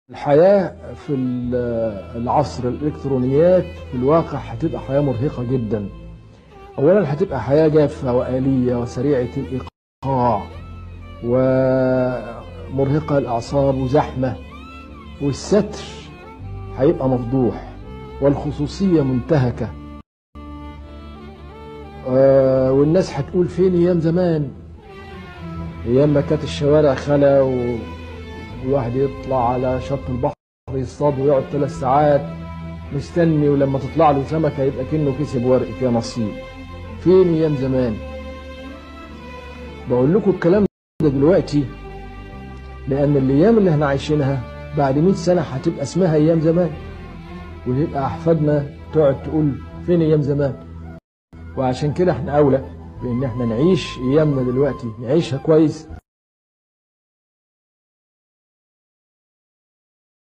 الحياة في العصر الإلكترونيات في الواقع هتبقى حياة مرهقة جدا أولا هتبقى حياة جافة وآلية وسريعة الإيقاع ومرهقة الأعصاب وزحمة والستر هيبقى مفضوح والخصوصية منتهكة والناس هتقول فين أيام زمان أيام ما كانت الشوارع خلا و... والواحد يطلع على شط البحر يصطاد ويقعد ثلاث ساعات مستني ولما تطلع له سمكة يبقى كأنه كسب ورق فيها نصيب فين أيام زمان بقول لكم الكلام ده دلوقتي لأن الأيام اللي احنا عايشينها بعد 100 سنة هتبقى اسمها أيام زمان ويبقى أحفادنا تقعد تقول فين أيام زمان وعشان كده احنا أولى بإن احنا نعيش أيامنا دلوقتي نعيشها كويس